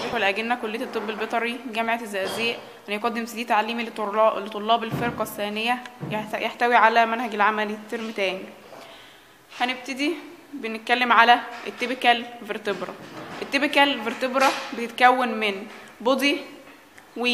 التصحيح والأجنة كلية الطب البيطري جامعة الزقازيق أن يقدم سي دي تعليمي لطرا- لطلاب الفرقة الثانية يحت- يحتوي على منهج العملي ترم تاني هنبتدي بنتكلم على التيبيكال فيرتبرا التيبيكال فيرتبرا بتتكون من بودي و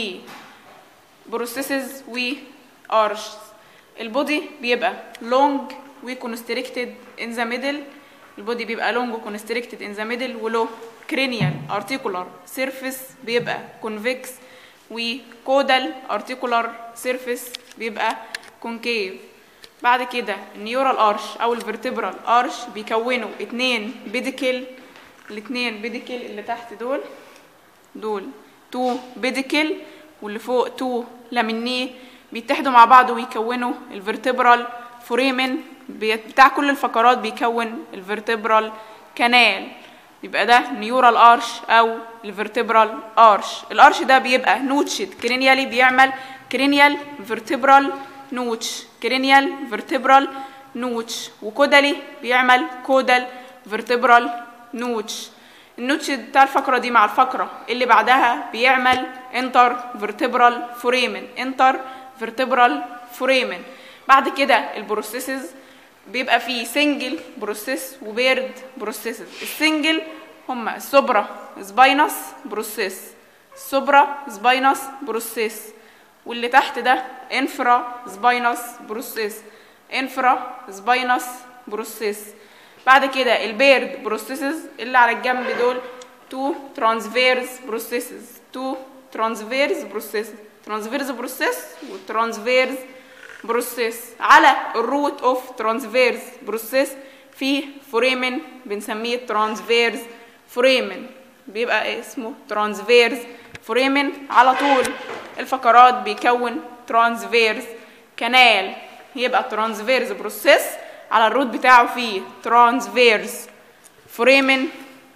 بروسيسز و ارش البودي بيبقى لونج وكونستريكتد ان ذا ميدل البودي بيبقى لونج وكونستريكتد ان ذا ميدل ولو كرينيال ارتيكولار سيرفيس بيبقى كونفكس وكودال ارتيكولار سيرفيس بيبقى كونكيف بعد كده النيورال ارش او الفرتبرال ارش بيكونوا اتنين بيديكل الاتنين بيديكل اللي تحت دول دول تو بيديكل واللي فوق تو لامينيه بيتحدوا مع بعض ويكونوا الفرتبرال فوريمن بي- بتاع كل الفقرات بيكون الفرتبرال كانال يبقى ده نيورال ارش او الفرتبرال ارش الارش ده بيبقى نوتشد كرينيالي بيعمل كرينيال فيرتبرال نوتش كرينيال فيرتبرال نوتش وكودالي بيعمل كودال فيرتبرال نوتش النوتش بتاع الفقرة دي مع الفقرة اللي بعدها بيعمل انتر فيرتبرال فوريمن انتر فيرتبرال فوريمن بعد كده البروسيسز بيبقى فيه سنجل بروسيس وبيرد بروسيسز السنجل هما السوبرا سباينس بروسيس سوبرا سباينس بروسيس واللي تحت ده انفرا سباينس بروسيس انفرا سباينس بروسيس بعد كده البيرد بروسيسز اللي على الجنب دول تو ترانسفيرز بروسيسز تو ترانسفيرز بروسيسز ترانسفيرز بروسيس وترانسفيرز بروسيس على الروت اوف ترانسفيرز بروسيس في فوريمن بنسميه ترانسفيرز فوريمن بيبقى اسمه ترانسفيرز فوريمن على طول الفقرات بيكون ترانسفيرز كانال يبقى ترانسفيرز بروسيس على الروت بتاعه فيه ترانسفيرز فوريمن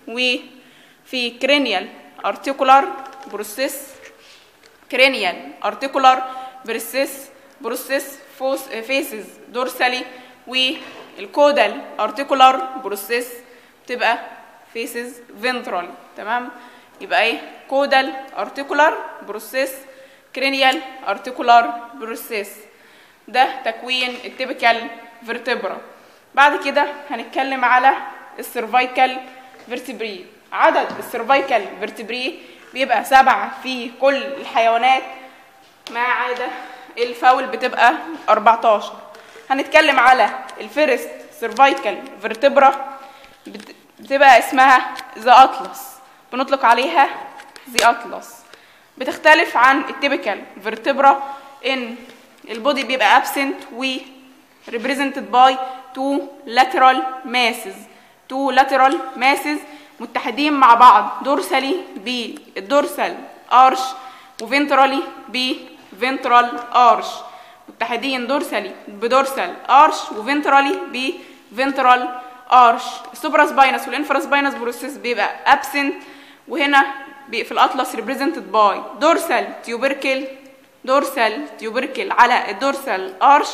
وفي كرينيال ارتيكولار بروسيس كرينيال ارتيكولار بريسيس بروسيس فوس فيسز دورسالي والكودال ارتيكولار بروسيس تبقى فيسز فينترال تمام يبقى ايه كودال ارتيكولار بروسيس كرينيال ارتيكولار بروسيس ده تكوين التيبيكال فيرتبرا بعد كده هنتكلم على السيرفايكال فيرتبري عدد السيرفايكال فيرتبري بيبقى سبعة في كل الحيوانات ما عدا الفاول بتبقى 14 هنتكلم على الفيرست سيرفايكال فيرتبرا بتبقى اسمها ذا اطلس بنطلق عليها ذا اطلس بتختلف عن التيبيكال فيرتبرا ان البودي بيبقى absent و represented by two lateral masses two lateral masses متحدين مع بعض دورسالي بالدورسال ارش وفنترالي بفنترال ارش متحدين دورسالي بدورسال ارش وفنترالي بفنترال ارش السوبرا سباينس والانفرا سباينس بروسيس بيبقى absent وهنا بي- في الاطلس represented by دورسال تيوبركل دورسال تيوبركل على الدورسال ارش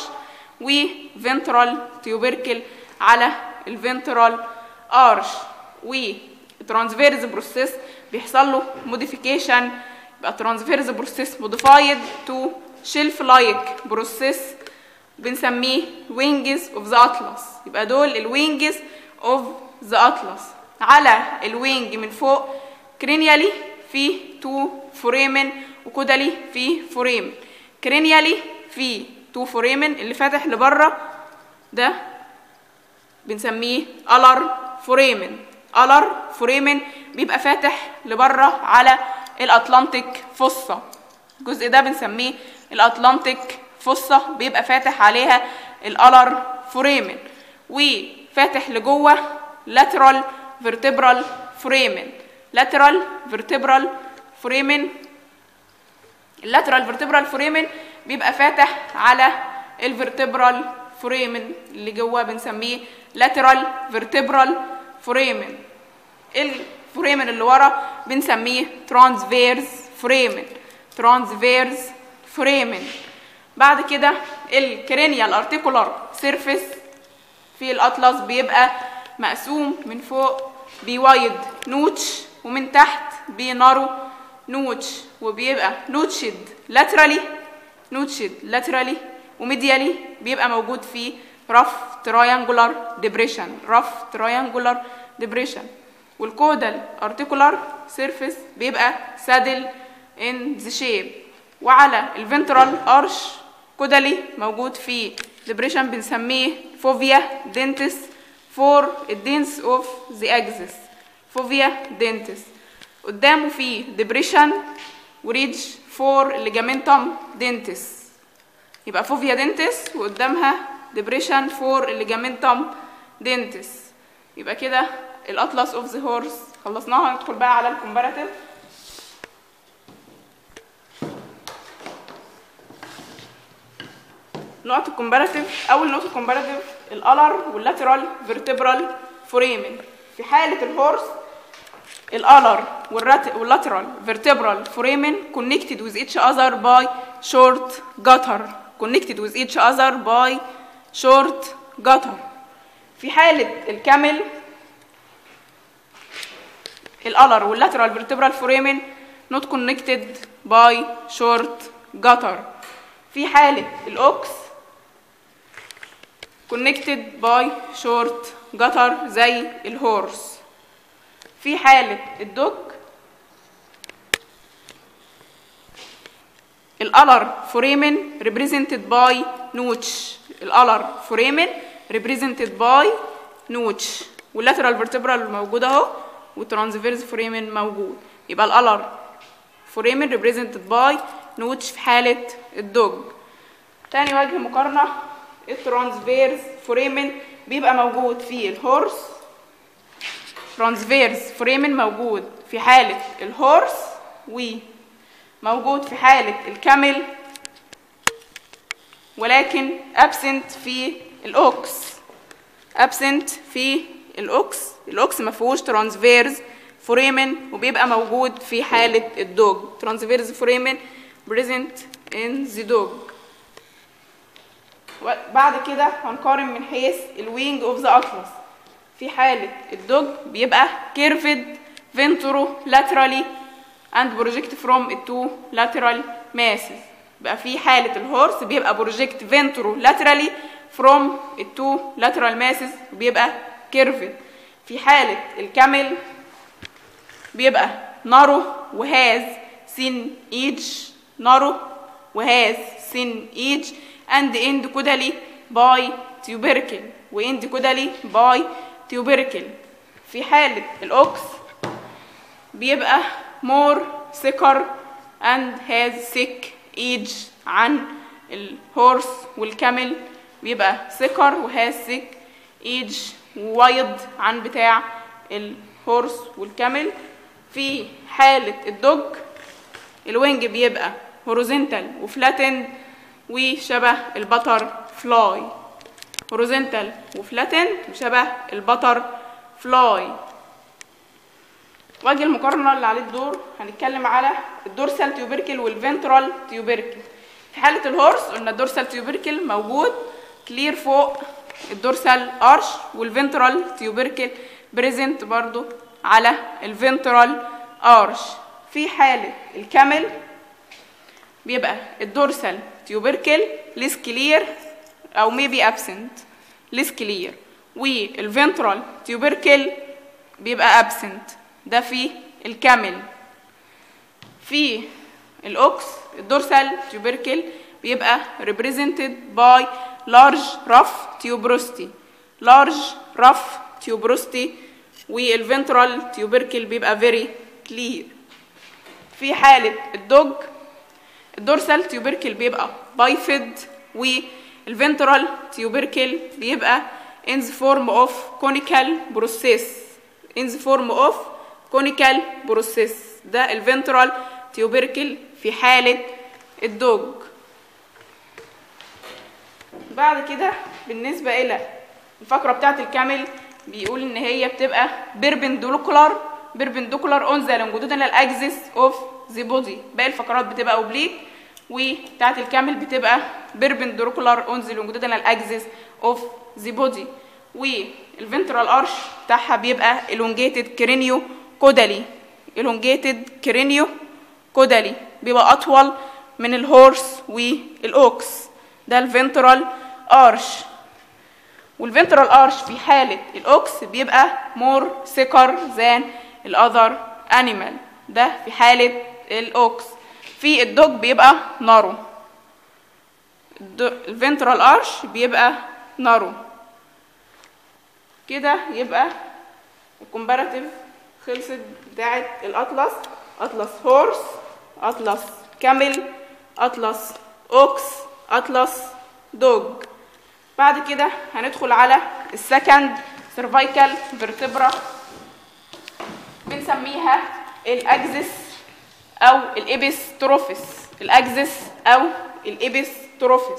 وفنترال تيوبركل على الفنترال ارش وترانسفيرز بروسيس بيحصل له موديفيكيشن يبقى ترانسفيرز بروسيس موديفايد تو شيلف لايك بروسيس بنسميه وينجز اوف ذا اطلس يبقى دول الوينجز اوف ذا اطلس على الوينج من فوق كرينيالي في تو فوريمن وكودالي في فوريمن كرينيالي في تو فوريمن اللي فاتح لبره ده بنسميه الر فوريمن الر فوريمن بيبقى فاتح لبره على الاطلنطيك فصة الجزء ده بنسميه الاطلنطيك فصة بيبقى فاتح عليها الالر فوريمن وفاتح لجوه lateral vertebral foramen lateral vertebral foramen اللاترال فيرتبرال فوريمن بيبقى فاتح على الفيرتبرال فوريمن اللي جواه بنسميه لاترال فيرتبرال فوريمن الفوريمن اللي ورا بنسميه ترانسفيرز فوريمن ترانسفيرز فوريمن بعد كده الكرينيال ارتيكولار سيرفيس في الاطلس بيبقى مقسوم من فوق بوايد نوتش ومن تحت بنارو نوتش وبيبقى نوتشد لاترالي نوتشد لاترالي وميديالي بيبقى موجود في رف تراينجولار ديبريشن رف تراينجولار ديبريشن والكودال ارتيكولار سيرفيس بيبقى سادل ان ذا شيب وعلى الفنترال ارش كودالي موجود في ديبريشن بنسميه فوفيا دينتس فور الدينس اوف ذا اكسس فوفيا دينتس قدامه في ديبريشن وريدج فور الليجامنتم دينتس يبقى فوفيا دينتس وقدامها ديبريشن فور الليجامنتم دينتس يبقى كده الاطلس اوف ذا هورس خلصناها ندخل بقى على الكومباراتيف نقط الكومباراتيف اول نقطه كومباراتيف الالر واللاترال فيرتبرال فوريمن في حاله الهورس الالر واللاترال فيرتبرال فوريمن connected with each other by short gutter connected with each other by short gutter في حالة الكامل الالر واللاترال فيرتبرال فوريمن not connected by short gutter في حالة الاوكس connected by short gutter زي الهورس في حالة الدوج الالر فوريمن represented by نوتش الالر فوريمن represented by نوتش واللاترال فيرتبرال موجود اهو والترانسفيرز فوريمن موجود يبقى الالر فوريمن represented by نوتش في حالة الدوج تاني وجه مقارنة الترانسفيرز فوريمن بيبقى موجود في الهورس ترانسفيرز فوريمن موجود في حالة الهورس وموجود في حالة الكامل ولكن absent في الاوكس absent في الاوكس الاوكس ما فيهوش ترانسفيرز فوريمن وبيبقى موجود في حالة الدوج ترانسفيرز فوريمن present in the dog بعد كده هنقارن من حيث الوينج اوف ذا اطلس في حالة الدوج بيبقى كيرفد فينترو لاترالي and project from the two lateral masses بقى في حالة الهورس بيبقى بروجكت فينترو لاترالي from the two lateral masses بيبقى كيرفد في حالة الكامل بيبقى نارو وهاز سين ايدج نارو وهاز سين ايدج and end كودالي باي تيوبركل واند كودالي باي تيوبركل في حالة الأوكس بيبقى more thicker and has thick edge عن الهورس والكامل بيبقى thicker وهاز thick edge وايد عن بتاع الهورس والكامل في حالة الدوج الوينج بيبقى هوريزونتال وفلاتند وشبه البتر فلاي هوريزونتال وفلاتند وشبه البتر فلاي وجه المقارنه اللي عليه الدور هنتكلم على الدورسال تيوبركل والفنترال تيوبركل في حاله الهورس قلنا الدورسال تيوبركل موجود كلير فوق الدورسال ارش والفنترال تيوبركل بريزنت برضو على الفنترال ارش في حاله الكامل بيبقى الدورسال تيوبركل ليس كلير او ميبي ابسنت ليس كلير والفنترال تيوبركل بيبقى ابسنت ده في الكامل في الاوكس الدورسال تيوبركل بيبقى represented by large rough tuberosity large rough tuberosity والفنترال تيوبركل بيبقى very clear في حالة الدوج الدورسال تيوبركل بيبقى بايفيد والفنترال تيوبركل بيبقى in the form of conical process in the form of conical process ده الفنترال تيوبركل في حالة الدوج بعد كده بالنسبة إلى الفقرة بتاعة الكامل بيقول إن هي بتبقى perpendicular perpendicular on the longitudinal axis of the body باقي الفقرات بتبقى اوبليك وبتاعة الكامل بتبقى perpendicular on the longitudinal axis of the body والفنترال ارش بتاعها بيبقى elongated cranial caudally elongated كرينيو كودالي بيبقى أطول من الهورس والأوكس ده الفنترال أرش والفنترال أرش في حالة الأوكس بيبقى more thicker than الأذر أنيمال ده في حالة الأوكس في الدوج بيبقى نارو الفنترال أرش بيبقى نارو كده يبقى الكومباراتيف خلصت بتاعت الأطلس أطلس هورس أطلس كامل أطلس أوكس أطلس دوج بعد كده هندخل على السكند سيرفايكال فيرتبرا بنسميها الاكزس او الابس تروفيس الاكزس او الابس تروفيس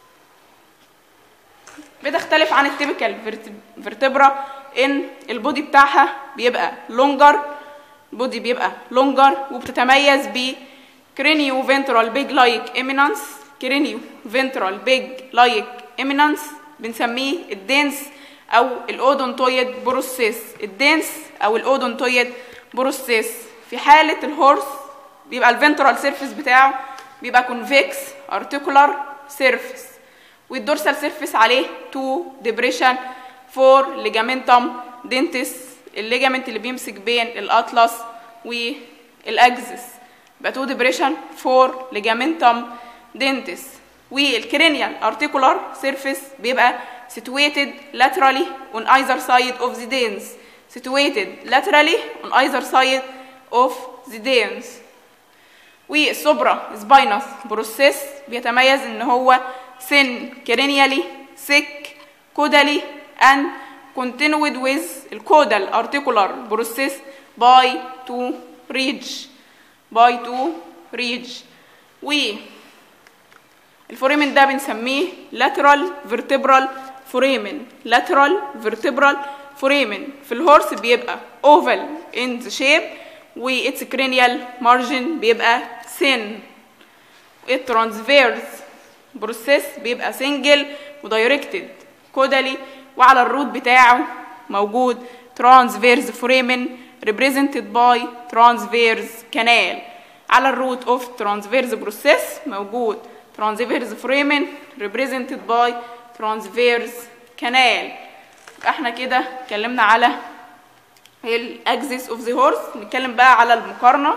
بتختلف عن التيبيكال فيرتبرا ان البودي بتاعها بيبقى لونجر البودي بيبقى لونجر وبتتميز ب كرينيو فنترال بيج لايك ايمينانس كرينيو فنترال بيج لايك ايمينانس بنسميه الدنس او الاودونتويد بروسيس الدنس او الاودونتويد بروسيس في حاله الهورس بيبقى الفنترال سيرفيس بتاعه بيبقى كونفكس ارتيكولار سيرفيس والدورسال سيرفيس عليه تو ديبريشن فور ليجامنتم دنتس الليجامنت اللي بيمسك بين الاطلس والاكزس يبقى تو ديبريشن فور ليجامنتم دنتس والكرينيال ارتيكولار سيرفيس بيبقى situated laterally on either side of the dens situated laterally on either side of the dens والسوبرا سباينس بروسيس بيتميز ان هو سن كرينيالي سيك كودالي and continued with الكودال articular process by to reach by to reach و الفوريمن ده بنسميه lateral vertebral foramen lateral vertebral foramen في الهورس بيبقى oval in the shape وits cranial margin بيبقى thin الترانسفيرس بروسيس بيبقى single ودايركتد كودالي وعلى الروت بتاعه موجود transverse foramen represented by transverse canal على الروت of transverse process موجود transverse foramen represented by transverse canal احنا كده اتكلمنا على الاكسس اوف ذا هورس نتكلم بقى على المقارنه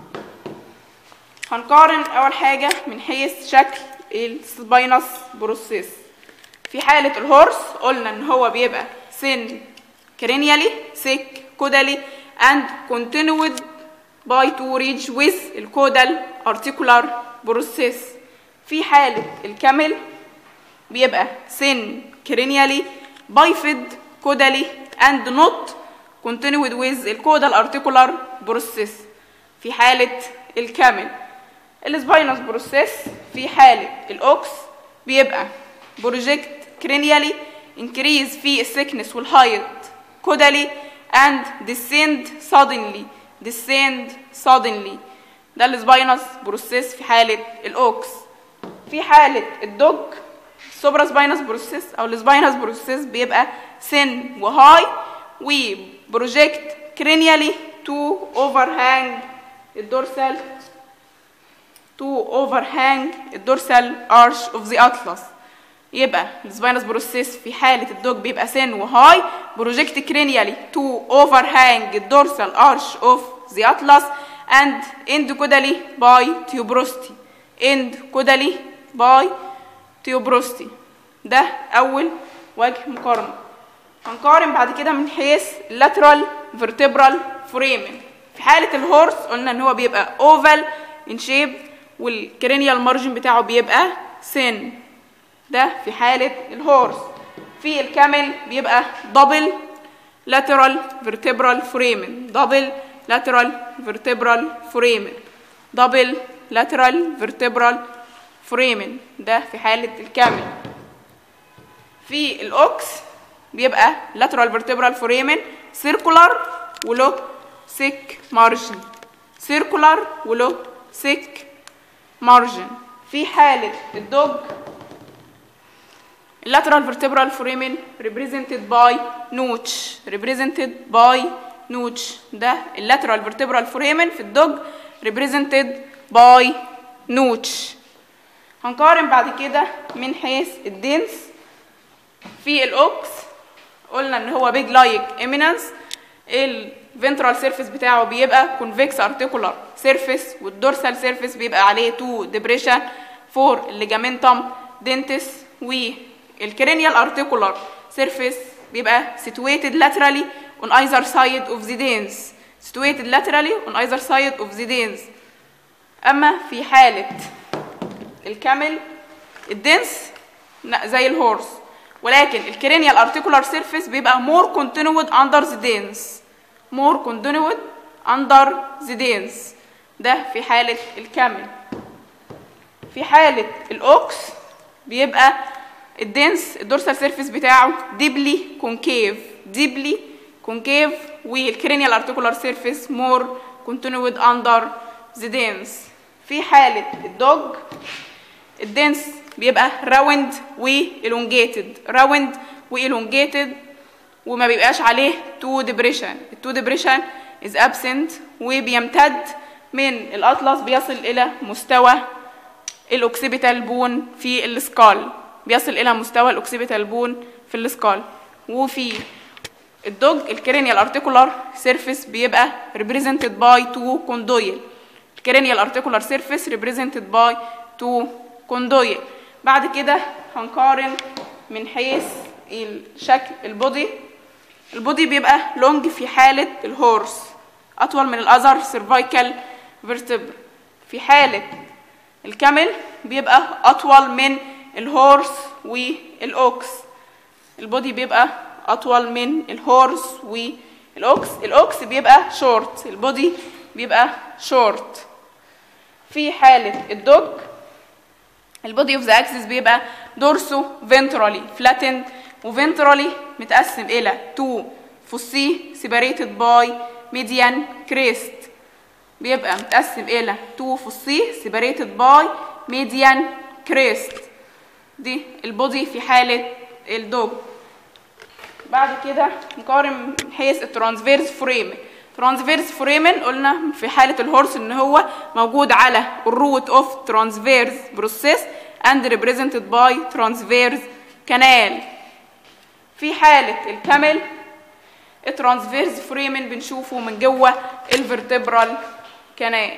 هنقارن اول حاجه من حيث شكل السباينس بروسيس في حاله الهورس قلنا ان هو بيبقى سن كرينيالي سيك كودالي and continued by to reach with الكودال articular process في حالة الكامل بيبقى سن كرينيالي بايفد كودالي and not continued with الكودال articular process في حالة الكامل السباينس بروسيس في حالة الأوكس بيبقى بروجكت كرينيالي increase في السكنس والهايت كودالي and descend suddenly descend suddenly ده السباينس بروسيس في حالة الأوكس في حالة الدوج السوبرا سباينس بروسيس أو السباينس بروسيس بيبقى سن وهاي وبروجكت كرينيالي تو overhang الدورسال تو overhang الدورسال arch of the atlas يبقى السباينس بروسيس في حالة الدوج بيبقى سن وهاي بروجكت كرينيالي تو overhang الدورسال arch of the atlas and end caudally by tuberosity end caudally by tuberosity ده أول وجه مقارنة هنقارن بعد كده من حيث lateral vertebral foramen في حالة الهورس قلنا ان هو بيبقى oval in shape والكرينيال مارجن بتاعه بيبقى thin ده في حالة الهورس في الكامل بيبقى double lateral vertebral foramen double lateral vertebral foramen double lateral vertebral foramen ده في حالة الكامل في الأوكس بيبقى lateral vertebral foramen circular وله thick margin circular وله thick margin في حالة الدوج lateral vertebral foramen represented by notch represented by نوتش ده اللاترال فيرتبرال فوريمن في الدوج represented باي نوتش هنقارن بعد كده من حيث الدنس في الاوكس قلنا ان هو بيج لايك ايمينانس الفنترال سيرفيس بتاعه بيبقى كونفكس ارتيكولار سيرفيس والدورسال سيرفيس بيبقى عليه تو ديبريشن فور الليجامنتم دنتس والكرينيال ارتيكولار سيرفيس بيبقى situated laterally on either side of the dens situated laterally on either side of the dens اما في حالة الكامل الدنس زي الهورس ولكن الكرينيال ارتيكولار سيرفيس بيبقى more continued under the dens more continued under the dens ده في حالة الكامل في حالة الأوكس بيبقى الدنس الدورسال سيرفيس بتاعه ديبلي كونكيف ديبلي كونكيف والكرينيال ارتيكولار سيرفيس مور كونتينوود اندر ذا دنس في حالة الدوج الدنس بيبقى راوند والونجيتد راوند والونجيتد وما بيبقاش عليه تو ديبريشن التو ديبريشن از ابسنت وبيمتد من الاطلس بيصل الى مستوى الاوكسيبيتال بون في السكال بيصل الى مستوى الاوكسيبيتال بون في السكال وفي الدوج الكرينيال ارتيكولار سيرفيس بيبقى represented by two condyle الكرينيال ارتيكولار سيرفيس represented by two condyle بعد كده هنقارن من حيث الشكل البودي البودي بيبقى لونج في حالة الهورس أطول من الأذر سيرفايكال فيرتبر في حالة الكامل بيبقى أطول من الهورس والأوكس البودي بيبقى أطول من الهورس والأوكس الأوكس بيبقى شورت البودي بيبقى شورت في حالة الدوج البودي اوف ذا اكسس بيبقى دورسو فنترالي فلاتند وفنترالي متقسم الى تو فوسي سيبريتد باي ميديان كريست بيبقى متقسم الى تو فوسي سيبريتد باي ميديان كريست دي البودي في حالة الدوج بعد كده نقارن من حيث الترانسفيرس فريم ترانسفيرس فريمن قلنا في حالة الهورس ان هو موجود على الروت اوف ترانسفيرس بروسيس and represented by transverse canal في حالة الكامل الترانسفيرس فريمن بنشوفه من جوه الفرتبرال كانال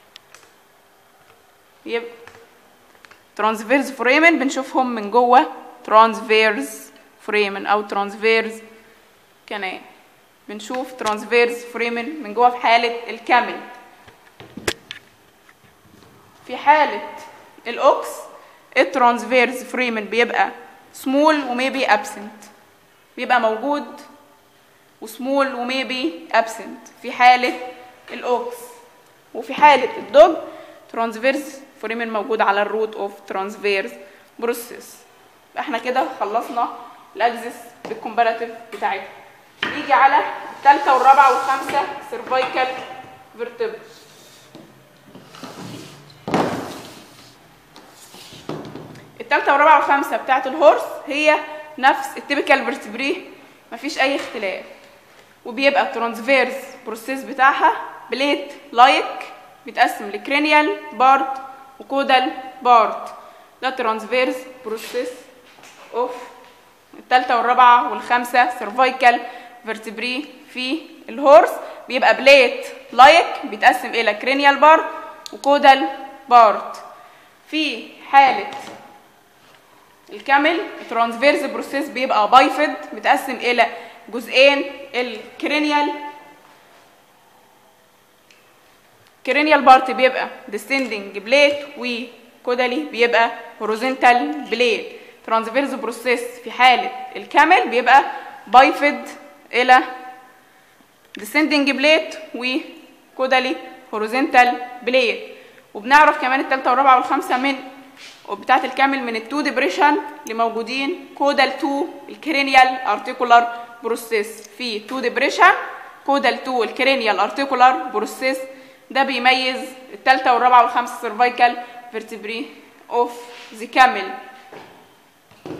يبقى ترانسفيرس فريمن بنشوفهم من جوه ترانسفيرس فريمن او ترانسفيرس كانال بنشوف ترانسفيرس فريمن من جوه في حالة الكامل في حالة الأوكس الترانسفيرس فريمن بيبقى سمول وميبي ابسنت بيبقى موجود وسمول وميبي ابسنت في حالة الأوكس وفي حالة الدوج ترانسفيرس فريمن موجود على الروت اوف ترانسفيرس بروسيس احنا كده خلصنا الاجزس بالكومباراتيف بتاعتها نيجي على الثالثة والرابعة والخامسة سيرفايكال فيرتبرا الثالثة والرابعة والخامسة بتاعت الهورس هي نفس التيبيكال فيرتبري مفيش أي اختلاف وبيبقى الترانسفيرس بروسيس بتاعها بليت لايك بيتقسم لكرينيال بارت وكودال بارت ده ترانسفيرس بروسيس اوف الثالثة والرابعة والخامسة سيرفايكال فيرتبري في الهورس بيبقى بليت لايك بيتقسم إلى كرينيال بارت وكودال بارت في حالة الكامل الترانسفيرس بروسيس بيبقى بايفد متقسم إلى جزئين الكرينيال كرينيال بارت بيبقى descending بليت وكودالي بيبقى هوريزونتال بليت ترانسفيرس بروسيس في حالة الكامل بيبقى بايفد إلى descending بليت وكودالي هوريزونتال بليت وبنعرف كمان التالتة والرابعة والخامسة من بتاعة الكامل من التو ديبريشن اللي موجودين كودال تو الكرينيال ارتيكولار بروسيس في تو ديبريشن كودال تو الكرينيال ارتيكولار بروسيس ده بيميز التالتة والرابعة والخامسة سيرفايكال فيرتبري اوف ذا كامل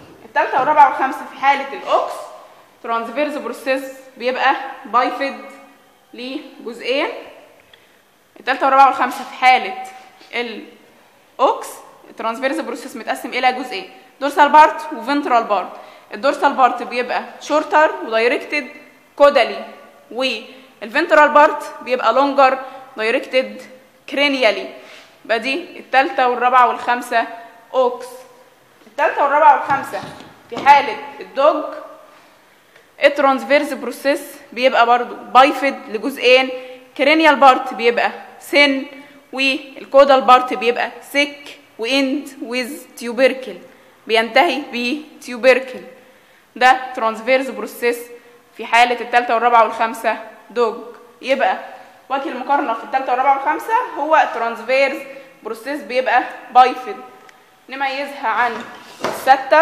التالتة والرابعة والخامسة في حالة الأوكس ترانسفيرس بروسيس بيبقى بايفد لجزئين التالتة والرابعة والخامسة في حالة الأوكس الترانسفيرس بروسيس متقسم إلى جزئين دورسال بارت وفنترال بارت الدورسال بارت بيبقى شورتر ودايركتد كودالي والفنترال بارت بيبقى لونجر دايركتد كرينيالي يبقى دي التالتة والرابعة والخامسة أوكس التالتة والرابعة والخامسة في حالة الدوج الترانسفيرس بروسيس بيبقى برضو بايفد لجزئين كرينيال بارت بيبقى سن والكودال بارت بيبقى سيك واند ويز تيوبركل بينتهي بتيوبركل ده ترانسفيرس بروسيس في حالة التالتة والرابعة والخامسة دوج يبقى وجه المقارنة في التالتة والرابعة والخامسة هو ترانسفيرس بروسيس بيبقى بايفد نميزها عن الستة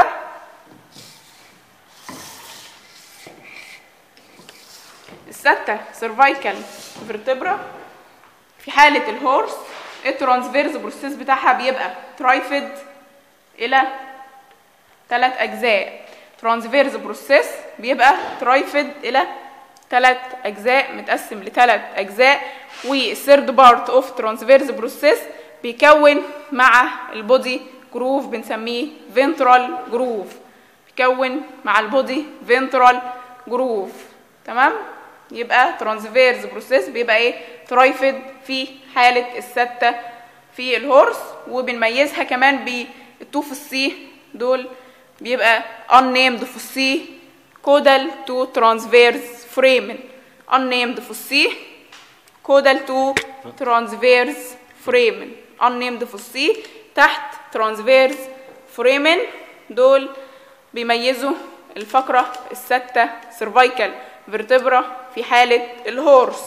الستة سيرفايكال فيرتبرا في حالة الهورس الترانسفيرس بروسيس بتاعها بيبقى ترايفد إلى ثلاث أجزاء ترانسفيرس بروسيس بيبقى ترايفد إلى ثلاث أجزاء متقسم لثلاث أجزاء والثيرد بارت أوف ترانسفيرس بروسيس بيكون مع البودي جروف بنسميه فينترال جروف بيكون مع البودي فينترال جروف تمام يبقى ترانسفيرس بروسيس بيبقى ايه ترايفد في حالة الستة في الهورس وبنميزها كمان بالتو في السي دول بيبقى unnamed في السي كودال تو ترانسفيرس فريمن unnamed في السي كودال تو ترانسفيرس فريمن unnamed في السي تحت ترانسفيرس فريمن دول بيميزوا الفقرة الستة سيرفايكال فيرتبرا في حالة الهورس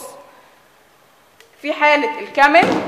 في حالة الكامل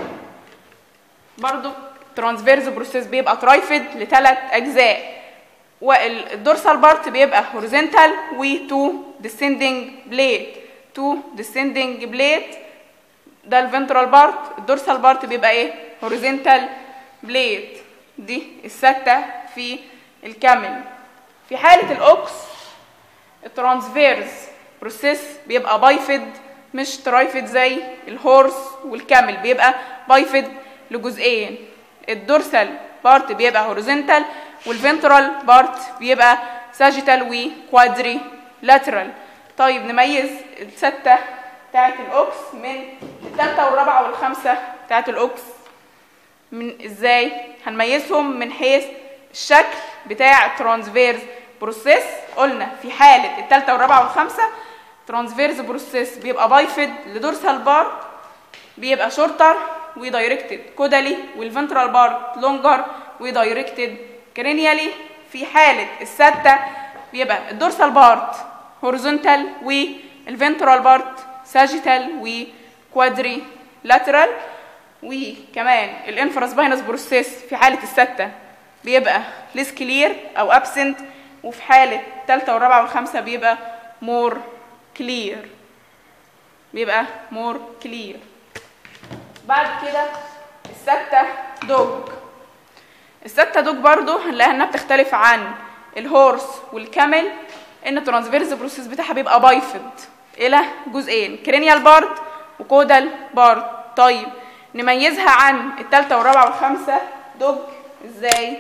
برضو ترانسفيرز بروسيس بيبقى ترايفد لثلاث أجزاء والدورسال بارت بيبقى هوريزونتال وتو ديسندنج بليد تو ديسندنج بليد ده الفنترال بارت الدورسال بارت بيبقى ايه هوريزونتال بليد دي الستة في الكامل في حالة الأوكس الترانسفيرز بروسيس بيبقى بايفد مش ترايفد زي الهورس والكامل بيبقى بايفد لجزئين الدورسال بارت بيبقى هوريزونتال والفنترال بارت بيبقى ساجيتال وكوادري لاترال طيب نميز الستة بتاعت الأوكس من التالتة والرابعة والخامسة بتاعت الأوكس من ازاي هنميزهم من حيث الشكل بتاع الترانسفيرز بروسيس قلنا في حالة التالتة والرابعة والخامسة ترانسفيرز بروسيس بيبقى بايفد لدورسال بارت بيبقى شورتر ودايركتد كودالي والفنترال بارت لونجر ودايركتد كرينيالي في حالة الستة بيبقى الدورسال بارت هوريزونتال والفنترال بارت ساجيتال وكوادري لاترال وكمان الانفراسباينس بروسيس في حالة الستة بيبقى ليس كلير او ابسنت وفي حالة التالتة والرابعة والخامسة بيبقى مور كلير بيبقى مور كلير بعد كده الستة دوج الستة دوج برضو هنلاقيها انها بتختلف عن الهورس والكامل ان الترانسفيرس بروسيس بتاعها بيبقى بايفد الى جزئين كرينيال بارت وكودال بارت طيب نميزها عن التالتة والرابعة والخامسة دوج ازاي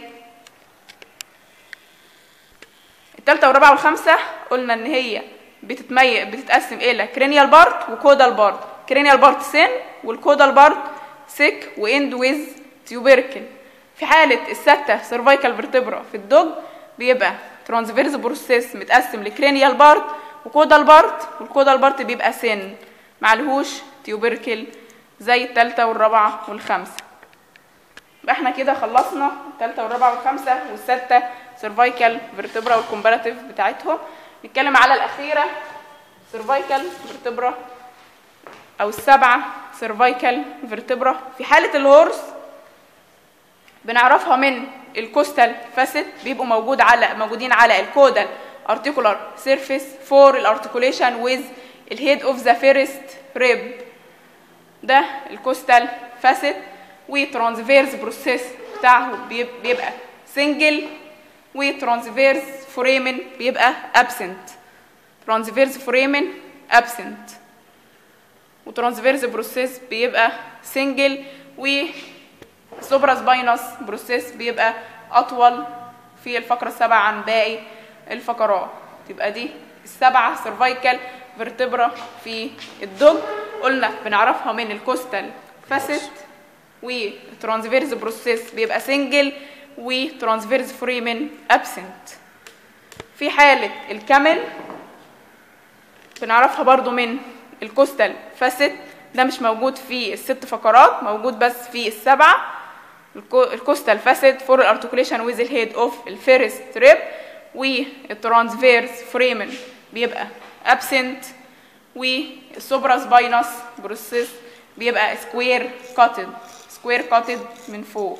التالتة والرابعة والخامسة قلنا ان هي بتتميز بتتقسم الى كرينيال بارت وكودال بارت كرينيال بارت سن والكودال بارت سيك واند ويز تيوبركل في حالة الستة سيرفايكال فيرتبرا في الدوج بيبقى ترانسفيرز بروسيس متقسم لكرينيال بارت وكودال بارت والكودال بارت بيبقى سن معلهوش تيوبركل زي التالتة والرابعة والخامسة يبقى احنا كده خلصنا التالتة والرابعة والخامسة والستة سيرفايكال فيرتبرا والكومباراتيف بتاعتهم نتكلم على الأخيرة سيرفايكال فيرتبرا أو السبعة سيرفايكال فيرتبرا في حالة الهورس بنعرفها من الكوستال فاسيت بيبقوا موجود على موجودين على الكودال articular surface for الارتكوليشن with الهيد اوف ذا فيرست ريب ده الكوستال فاسيت وترانسفيرس بروسيس بتاعه بيبقى سنجل وترانسفيرس فوريمن بيبقى ابسنت ترانسفيرس فوريمن ابسنت وترانسفيرس بروسيس بيبقى سنجل وسوبرا سباينس بروسيس بيبقى اطول في الفقره السابعه عن باقي الفقرات تبقى دي السبعه سيرفايكال فيرتبرا في الدوج قلنا بنعرفها من الكوستال فاسيت وترانسفيرس بروسيس بيبقى سنجل وترانسفيرس فريمن ابسنت في حالة الكامل بنعرفها برضو من الكوستال فاسيت ده مش موجود في الست فقرات موجود بس في السبعة الكوستال فاسيت فور الارتكوليشن ويز الهيد اوف الفيرست ريب والترانسفيرس فريمن بيبقى ابسنت والسوبرا سباينس بروسيس بيبقى سكوير كاتد سكوير كاتد من فوق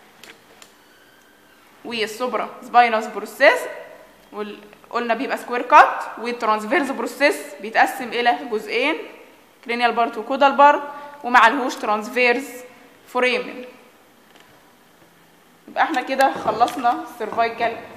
والسوبرا سباينس بروسيس قلنا بيبقى سكوير كات والترانسفيرس بروسيس بيتقسم الى جزئين كرينيال بارت وكودال بارت ومعلهوش ترانسفيرس فريمن يبقى احنا كده خلصنا السيرفايكال